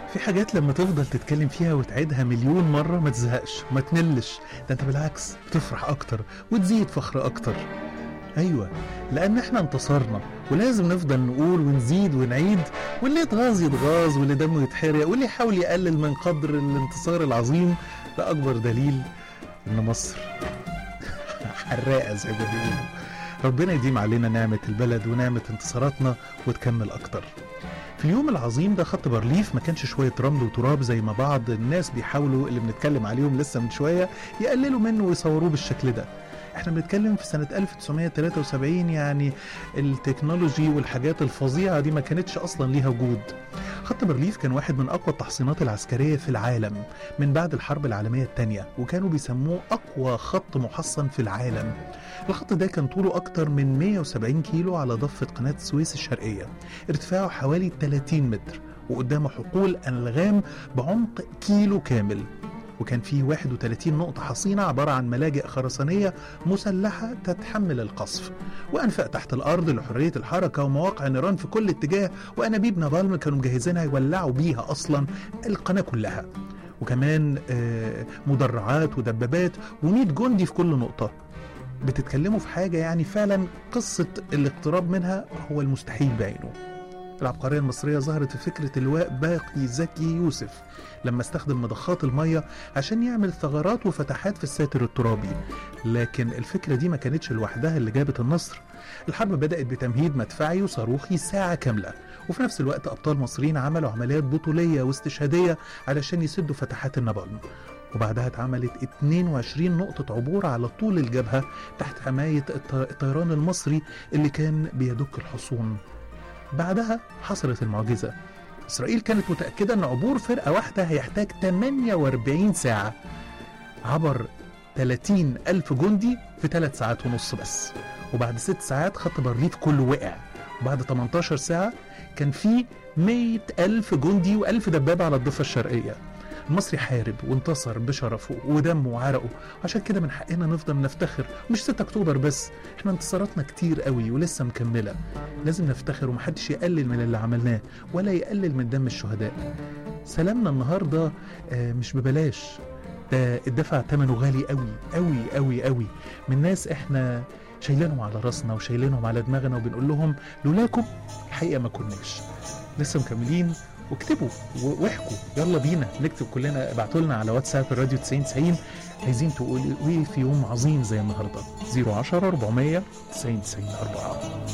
في حاجات لما تفضل تتكلم فيها وتعيدها مليون مرة ما تزهقش ما تملش ده انت بالعكس بتفرح اكتر وتزيد فخر اكتر ايوه لان احنا انتصرنا ولازم نفضل نقول ونزيد ونعيد واللي يتغاظ يتغاظ واللي دمه يتحرق واللي يحاول يقلل من قدر الانتصار العظيم ده اكبر دليل ان مصر حراقه زي ما بيقولوا ربنا يديم علينا نعمه البلد ونعمه انتصاراتنا وتكمل اكتر في اليوم العظيم ده خط بارليف ما كانش شويه رمل وتراب زي ما بعض الناس بيحاولوا اللي بنتكلم عليهم لسه من شويه يقللوا منه ويصوروه بالشكل ده احنا بنتكلم في سنة 1973 يعني التكنولوجي والحاجات الفظيعة دي ما كانتش أصلا ليها وجود خط بارليف كان واحد من أقوى التحصينات العسكرية في العالم من بعد الحرب العالمية الثانية وكانوا بيسموه أقوى خط محصن في العالم الخط ده كان طوله أكتر من 170 كيلو على ضفة قناة السويس الشرقية ارتفاعه حوالي 30 متر وقدامه حقول ألغام بعمق كيلو كامل وكان فيه 31 نقطة حصينة عبارة عن ملاجئ خرسانية مسلحة تتحمل القصف وأنفاق تحت الأرض لحرية الحركة ومواقع نيران في كل اتجاه وأنابيب نابالم كانوا مجهزينها يولعوا بيها أصلا القناة كلها وكمان آه، مدرعات ودبابات و100 جندي في كل نقطة بتتكلموا في حاجة يعني فعلا قصة الاقتراب منها هو المستحيل بعينه العبقرية المصرية ظهرت في فكرة اللواء باقي زكي يوسف لما استخدم مضخات المية عشان يعمل ثغرات وفتحات في الساتر الترابي لكن الفكرة دي ما كانتش لوحدها اللي جابت النصر الحرب بدأت بتمهيد مدفعي وصاروخي ساعة كاملة وفي نفس الوقت أبطال مصريين عملوا عمليات بطولية واستشهادية علشان يسدوا فتحات النابالم وبعدها اتعملت 22 نقطة عبور على طول الجبهة تحت حماية الط- الطيران المصري اللي كان بيدك الحصون بعدها حصلت المعجزة إسرائيل كانت متأكدة أن عبور فرقة واحدة هيحتاج 48 ساعة عبر 30 ألف جندي في 3 ساعات ونص بس وبعد 6 ساعات خط بارليف كله وقع وبعد 18 ساعة كان في 100 ألف جندي وألف دبابة على الضفة الشرقية المصري حارب وانتصر بشرفه ودمه وعرقه عشان كده من حقنا نفضل نفتخر مش 6 اكتوبر بس احنا انتصاراتنا كتير قوي ولسه مكمله لازم نفتخر ومحدش يقلل من اللي عملناه ولا يقلل من دم الشهداء سلامنا النهارده آه، مش ببلاش ده الدفع ثمنه غالي قوي قوي قوي قوي من ناس احنا شايلينهم على راسنا وشايلينهم على دماغنا وبنقول لهم لولاكم الحقيقه ما كناش لسه مكملين واكتبوا و- واحكوا يلا بينا نكتب كلنا ابعتوا لنا على واتساب الراديو 90 90 عايزين تقولوا ايه في يوم عظيم زي النهارده 010 400 90 90 4